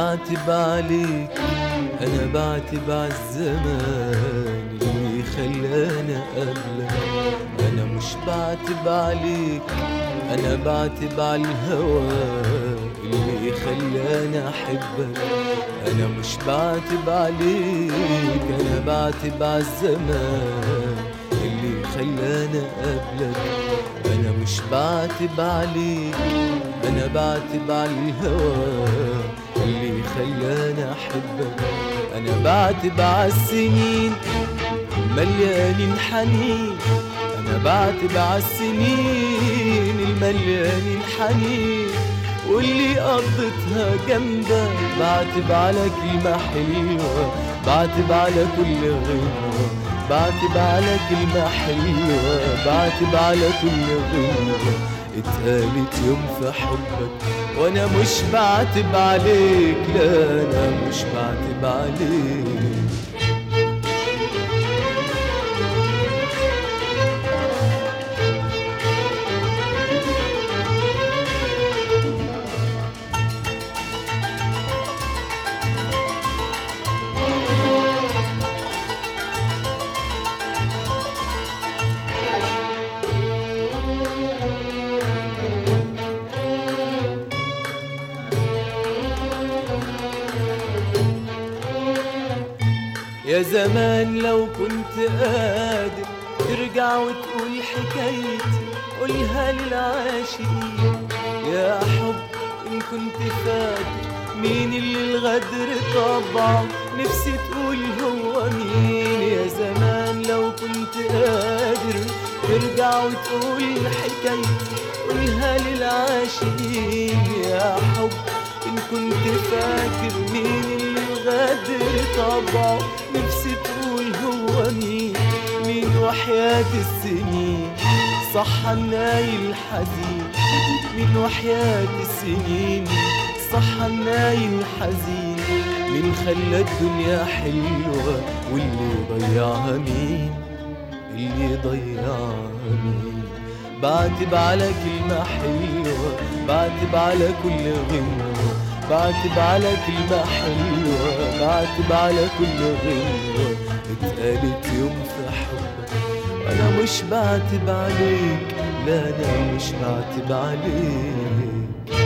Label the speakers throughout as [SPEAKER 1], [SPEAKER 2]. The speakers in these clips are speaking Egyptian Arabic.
[SPEAKER 1] بعتب عليك انا بعتب عالزمان اللي خلاني قبلك انا مش بعتب عليك انا بعتب عالهوى اللي خلاني احبك انا مش بعتب عليك انا بعتب عالزمان اللي خلاني قبلك انا مش بعتب عليك انا بعتب عالهوى اللي خلاني احبك انا بعتب عالسنين مليانين حنين انا بعتب عالسنين المليانين حنين واللي قضيتها جنبك بعتب على كلمة حلوة بعتب على كل غنوة بعتب على كلمة حلوة بعتب على كل غنوة اتقالت يوم في حبك وانا مش بعتب عليك لا انا مش بعتب عليك يا زمان لو كنت قادر ترجع وتقول حكايتي قولها للعاشقين يا حب إن كنت فاكر مين اللي الغدر طبعه نفسي تقول هو مين يا زمان لو كنت قادر ترجع وتقول حكايتي قولها للعاشقين يا حب إن كنت فاكر مين اللي الغدر طبعه نفسي تقول هو مين مين وحياة السنين صح النايل الحزين مين وحياة السنين صح النايل الحزين مين خلى الدنيا حلوة واللي ضيعها مين اللي ضيعها مين بعتب على كلمة حلوة بعتب على كل غنوة بعتب على كلمة حلوة بعتب على كل غنوة اتقالت يوم في حبك أنا مش بعتب عليك لا أنا مش بعتب عليك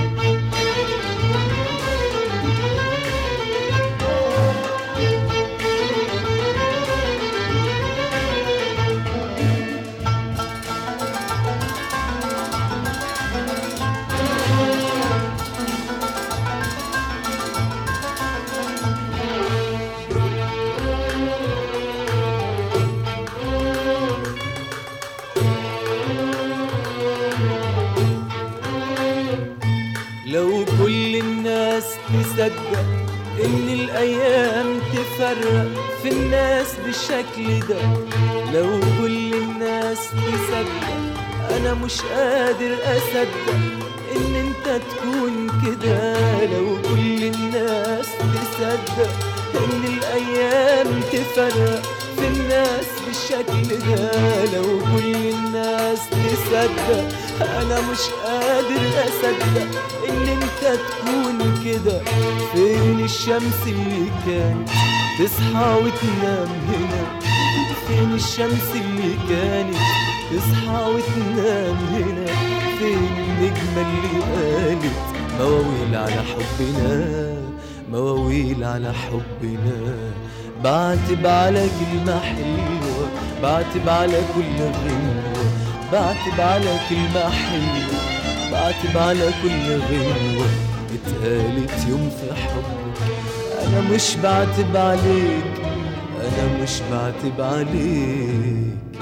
[SPEAKER 1] لو كل الناس تصدق ان الايام تفرق في الناس بالشكل ده لو كل الناس تصدق انا مش قادر اصدق ان انت تكون كده لو كل الناس تصدق ان الايام تفرق في الناس بالشكل ده لو كل الناس تصدق انا مش قادر اصدق ان انت تكون كده فين الشمس اللي كانت تصحى وتنام هنا فين الشمس اللي كانت تصحى وتنام هنا فين النجمة اللي قالت مواويل على حبنا مواويل على حبنا بعتب على كلمة حلوة بعتب على كل غنوة بعتب على كلمة حلوة بعتب على كل غنوة اتقالت يوم في حبك أنا مش بعتب عليك أنا مش بعتب عليك